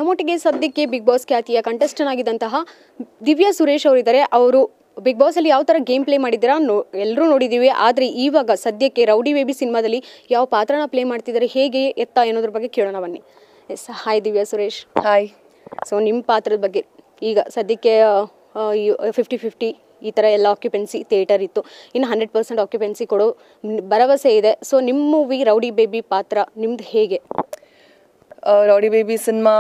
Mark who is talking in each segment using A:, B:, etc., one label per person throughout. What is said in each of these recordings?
A: ನಮ್ಮೊಟ್ಟಿಗೆ ಸದ್ಯಕ್ಕೆ Big Boss ಖ್ಯಾತಿಯ ಕಂಟೆಸ್ಟೆಂಟ್ ಆಗಿದ್ದಂತಹ ದಿವ್ಯಾ ಸುರೇಶ್ ಅವರಿದ್ದಾರೆ ಅವರು ಬಿಗ್ ಬಾಸ್ ಅಲ್ಲಿ ಯಾವ ತರ ಗೇಮ್ ಪ್ಲೇ ಮಾಡಿದ್ದೀರಾ ನೋ ಎಲ್ಲರೂ ನೋಡಿದ್ದೀವಿ ಆದರೆ ಇವಾಗ ಸದ್ಯಕ್ಕೆ ರೌಡಿ ಬೇಬಿ ಸಿನಿಮಾದಲ್ಲಿ ಯಾವ ಪಾತ್ರನ ಪ್ಲೇ ಮಾಡ್ತಿದ್ದಾರೆ ಹೇಗೆ ಎತ್ತ ಅನ್ನೋದ್ರ ಬಗ್ಗೆ ಕೇಳೋಣ ಬನ್ನಿ yes hi Divya Suresh
B: hi
A: so ನಿಮ್ಮ ಪಾತ್ರದ ಬಗ್ಗೆ ಈಗ ಸದ್ಯಕ್ಕೆ ಫಿಫ್ಟಿ ಫಿಫ್ಟಿ ಈ ಥರ ಎಲ್ಲ ಆಕ್ಯುಪೆನ್ಸಿ ಥಿಯೇಟರ್ ಇತ್ತು ಇನ್ನು ಹಂಡ್ರೆಡ್ ಪರ್ಸೆಂಟ್ ಆಕ್ಯುಪೆನ್ಸಿ ಕೊಡೋ ಮ್, ಭರವಸೆ ಇದೆ ಸೊ ನಿಮ್ಮ ಮೂವಿ ರೌಡಿ ಬೇಬಿ ಪಾತ್ರ ನಿಮ್ದು ಹೇಗೆ
B: ರೌಡಿ ಬೇಬಿ ಸಿನಿಮಾ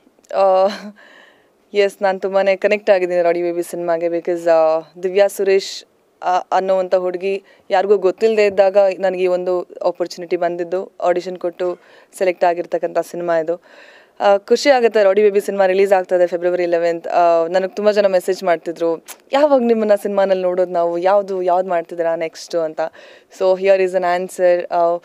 B: ಎಸ್ ನಾನು ತುಂಬಾ ಕನೆಕ್ಟ್ ಆಗಿದ್ದೀನಿ ರೌಡಿ ಬೇಬಿ ಸಿನಿಮಾಗೆ ಬಿಕಾಸ್ ದಿವ್ಯಾ ಸುರೇಶ್ ಆ, ಅನ್ನೋವಂಥ ಹುಡುಗಿ ಯಾರಿಗೂ ಗೊತ್ತಿಲ್ಲದೆ ಇದ್ದಾಗ ನನಗೆ ಈ ಒಂದು ಆಪರ್ಚುನಿಟಿ ಬಂದಿದ್ದು ಆಡಿಷನ್ ಕೊಟ್ಟು ಸೆಲೆಕ್ಟ್ ಆಗಿರ್ತಕ್ಕಂಥ ಸಿನಿಮಾ ಇದು ಆ, ಖುಷಿ ಆಗುತ್ತೆ ರೌಡಿ ಬೇಬಿ ಸಿನಿಮಾ ರಿಲೀಸ್ ಆಗ್ತದೆ ಫೆಬ್ರವರಿ ಲೆವೆಂತ್ ನನಗೆ ತುಂಬ ಜನ ಮೆಸೇಜ್ ಮಾಡ್ತಿದ್ರು ಯಾವಾಗ ನಿಮ್ಮನ್ನ ಸಿನಿಮಾನಲ್ಲಿ ನೋಡೋದು ನಾವು ಯಾವುದು ಯಾವ್ದು ಮಾಡ್ತಿದ್ದೀರಾ ನೆಕ್ಸ್ಟು ಅಂತ so here is an answer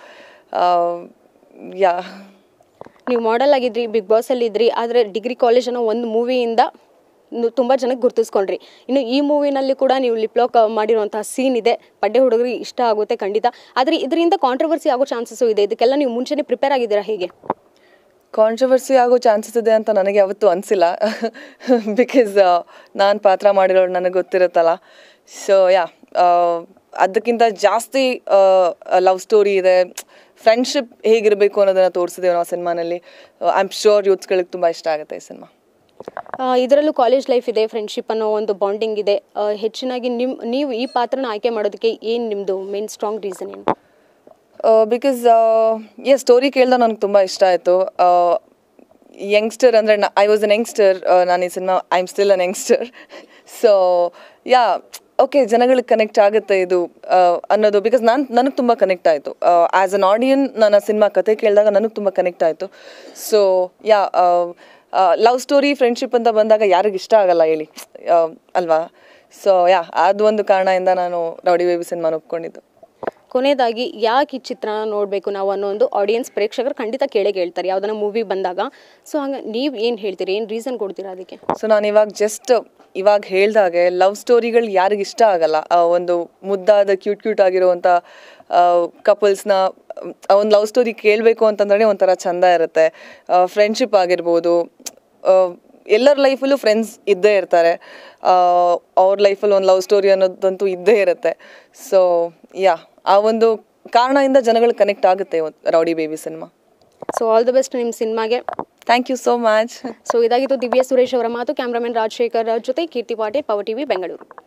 B: yeah
A: ನೀವು ಮಾಡೆಲ್ ಆಗಿದ್ರಿ ಬಿಗ್ ಬಾಸಲ್ಲಿ ಇದ್ರಿ ಆದರೆ ಡಿಗ್ರಿ ಕಾಲೇಜ್ ಅನ್ನೋ ಒಂದು ಮೂವಿಯಿಂದ ತುಂಬ ಜನಕ್ಕೆ ಗುರ್ತಿಸ್ಕೊಂಡ್ರಿ ಇನ್ನು ಈ ಮೂವಿನಲ್ಲಿ ಕೂಡ ನೀವು ಲಿಪ್ಲಾಕ್ ಮಾಡಿರುವಂತಹ ಸೀನ್ ಇದೆ ಪಡ್ಡೆ ಹುಡುಗರಿಗೆ ಇಷ್ಟ ಆಗುತ್ತೆ ಖಂಡಿತ ಆದರೆ ಇದರಿಂದ ಕಾಂಟ್ರವರ್ಸಿ ಆಗೋ ಚಾನ್ಸಸ್ಸು ಇದೆ ಇದಕ್ಕೆಲ್ಲ ನೀವು ಮುಂಚೆನೇ ಪ್ರಿಪೇರ್ ಆಗಿದ್ದೀರಾ ಹೇಗೆ
B: ಕಾಂಟ್ರವರ್ಸಿ ಆಗೋ ಚಾನ್ಸಸ್ ಇದೆ ಅಂತ ನನಗೆ ಯಾವತ್ತೂ ಅನಿಸಿಲ್ಲ ಬಿಕಾಸ್ ನಾನು ಪಾತ್ರ ಮಾಡಿರೋರು ನನಗೆ ಗೊತ್ತಿರುತ್ತಲ್ಲ ಸೊ ಯಾ ಅದಕ್ಕಿಂತ ಜಾಸ್ತಿ ಲವ್ ಸ್ಟೋರಿ ಇದೆ ಫ್ರೆಂಡ್ಶಿಪ್ ಹೇಗಿರಬೇಕು ಅನ್ನೋದನ್ನು ತೋರಿಸಿದ್ದೇವೆ ನಾವು ಸಿನಿಮಾನಲ್ಲಿ ಐ ಆಮ್ ಶ್ಯೂರ್ ಯೂತ್ಸ್ಗಳಿಗೆ ತುಂಬ ಇಷ್ಟ ಆಗುತ್ತೆ ಈ ಸಿನಿಮಾ
A: ಇದರಲ್ಲೂ ಕಾಲೇಜ್ ಲೈಫ್ ಇದೆ ಫ್ರೆಂಡ್ಶಿಪ್ ಅನ್ನೋ ಒಂದು ಬಾಂಡಿಂಗ್ ಇದೆ ಆ, ಹೆಚ್ಚಿನಾಗಿ ನಿಮ್ ನೀವು ಈ ಪಾತ್ರನ ಆಯ್ಕೆ ಮಾಡೋದಕ್ಕೆ ಏನು ನಿಮ್ಮದು ಮೇನ್ ಸ್ಟ್ರಾಂಗ್ ರೀಸನ್ ಏನು
B: ಬಿಕಾಸ್ ಎ ಸ್ಟೋರಿ ಕೇಳಿದ ನನಗೆ ತುಂಬ ಇಷ್ಟ ಆಯಿತು ಯಂಗ್ಸ್ಟರ್ ಅಂದರೆ ಐ ವಾಸ್ ಅನ್ ಯಂಗ್ಸ್ಟರ್ ನಾನು ಈ cinema I am still an youngster so yeah okay ಜನಗಳಿಗೆ ಕನೆಕ್ಟ್ ಆಗುತ್ತೆ ಇದು ಆ, ಅನ್ನೋದು ಬಿಕಾಸ್ ನಾನು ನನಗೆ ತುಂಬ ಕನೆಕ್ಟ್ ಆಯಿತು ಆ್ಯಸ್ ಅನ್ ಆಡಿಯನ್ ನನ್ನ ಸಿನಿಮಾ ಕತೆ ಕೇಳಿದಾಗ ನನಗೆ ತುಂಬ ಕನೆಕ್ಟ್ ಆಯಿತು so yeah love story friendship ಅಂತ ಬಂದಾಗ ಯಾರಿಗೆ ಇಷ್ಟ ಆಗಲ್ಲ ಹೇಳಿ ಆ, ಅಲ್ವಾ ಸೊ ಯಾ ಅದು ಒಂದು ಕಾರಣದಿಂದ ನಾನು ರೌಡಿ ಬೇಬಿ ಸಿನಿಮಾನ ಒಪ್ಕೊಂಡಿದ್ದು
A: ಕೊನೆಯದಾಗಿ ಯಾಕೆ ಈ ಚಿತ್ರನ ನೋಡಬೇಕು ನಾವು ಅನ್ನೋ ಒಂದು ಆಡಿಯನ್ಸ್ ಪ್ರೇಕ್ಷಕರು ಖಂಡಿತ ಕೇಳೇ ಕೇಳ್ತಾರೆ ಯಾವ್ದನ್ನ ಮೂವಿ ಬಂದಾಗ ಸೊ ಹಂಗೆ ನೀವು ಏನು ಹೇಳ್ತೀರಿ ಏನು ರೀಸನ್ ಕೊಡ್ತೀರಾ ಅದಕ್ಕೆ
B: ಸೊ ನಾನು ಇವಾಗ ಜಸ್ಟ್ ಇವಾಗ ಹೇಳ್ದಾಗೆ ಲವ್ ಸ್ಟೋರಿಗಳು ಯಾರಿಗೆ ಇಷ್ಟ ಆಗಲ್ಲ ಆ ಒಂದು ಮುದ್ದಾದ ಕ್ಯೂಟ್ ಕ್ಯೂಟ್ ಆಗಿರುವಂಥ ಕಪಲ್ಸ್ನ ಒಂದು ಲವ್ ಸ್ಟೋರಿ ಕೇಳಬೇಕು ಅಂತಂದ್ರೆ ಒಂಥರ ಚಂದ ಇರುತ್ತೆ ಫ್ರೆಂಡ್ಶಿಪ್ ಆಗಿರ್ಬೋದು ಆ, ಎಲ್ಲರ ಲೈಫಲ್ಲೂ ಫ್ರೆಂಡ್ಸ್ ಇದ್ದೇ ಇರ್ತಾರೆ ಆ, ಅವ್ರ ಲೈಫಲ್ಲಿ ಒಂದು ಲವ್ ಸ್ಟೋರಿ ಅನ್ನೋದಂತೂ ಇದ್ದೇ ಇರುತ್ತೆ ಸೊ ಯಾ ಆ ಒಂದು ಕಾರಣದಿಂದ ಜನಗಳು ಕನೆಕ್ಟ್ ಆಗುತ್ತೆ ಇವತ್ತು Rowdy Baby cinema
A: so all the best ನಿಮ್ಮ ಸಿನಿಮಾಗೆ
B: thank you so much
A: so ಇದಾಗಿತ್ತು ದಿವ್ಯಾ ಸುರೇಶ್ ಅವರ ಮಾತು ಕ್ಯಾಮ್ರಾಮನ್ ರಾಜಶೇಖರ್ ಜೊತೆ ಕೀರ್ತಿ ಪಾಟೀಲ್ ಪವರ್ ಟಿವಿ ಬೆಂಗಳೂರು